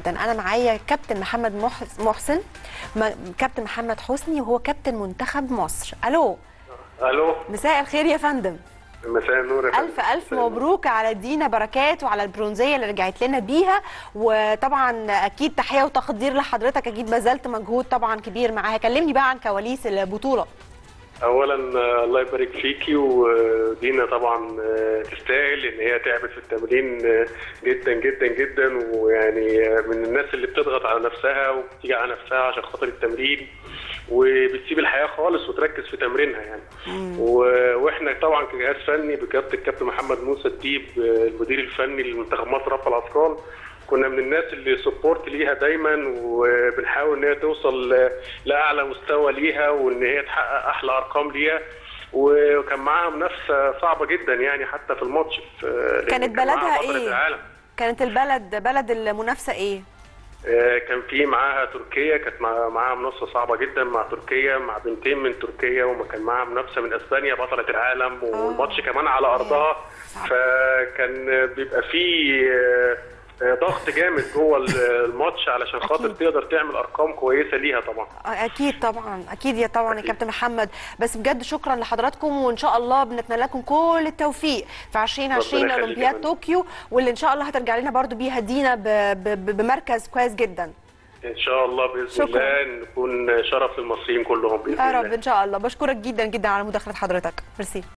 جدا انا معايا كابتن محمد محس- محسن م- كابتن محمد حسني وهو كابتن منتخب مصر الو الو مساء الخير يا فندم مساء النور يا فندم. الف الف مساء النور. مبروك على دينا بركات وعلى البرونزيه اللي رجعت لنا بيها وطبعا اكيد تحيه وتقدير لحضرتك اكيد بذلت مجهود طبعا كبير معاها كلمني بقى عن كواليس البطوله اولا آه، الله يبارك فيكي ودينا طبعا آه، تستاهل ان هي تعبت في التمرين آه، جدا جدا جدا ويعني آه، من الناس اللي بتضغط على نفسها وبتيجي على نفسها عشان خاطر التمرين وبتسيب الحياه خالص وتركز في تمرينها يعني و- واحنا طبعا كجهاز فني بقياده الكابتن محمد موسى الديب آه، المدير الفني لمنتخب مصر رفع الاثقال كنا من الناس اللي سبورت ليها دايما وبنحاول ان هي توصل ل- لاعلى مستوى ليها وان هي تحقق احلى ارقام ليها وكان معاها منافسه صعبه جدا يعني حتى في الماتش في لأن كانت كان معاها بلدها بطلة إيه؟ العالم كانت البلد بلد المنافسه ايه آه، كان في معاها تركيا كانت مع- معاها منافسه صعبه جدا مع تركيا مع بنتين من تركيا وما كان معاها منافسه من اسبانيا بطله العالم والماتش كمان على ارضها صعب. فكان بيبقى فيه آه، آه، ضغط جامد جوه ال- الماتش علشان خاطر أكيد. تقدر تعمل ارقام كويسه ليها طبعا اكيد طبعا اكيد يا طبعا يا أكيد. كابتن محمد بس بجد شكرا لحضراتكم وان شاء الله بنتمنى لكم كل التوفيق في 2020 ربنا يخليك يا اولمبياد فندم. طوكيو واللي ان شاء الله هترجع لنا برضو بيها دينا ب- ب- ب- بمركز كويس جدا ان شاء الله باذن شكراً. الله نكون شرف للمصريين كلهم باذن يا الله رب ان شاء الله بشكرك جدا جدا على مداخله حضرتك ميرسي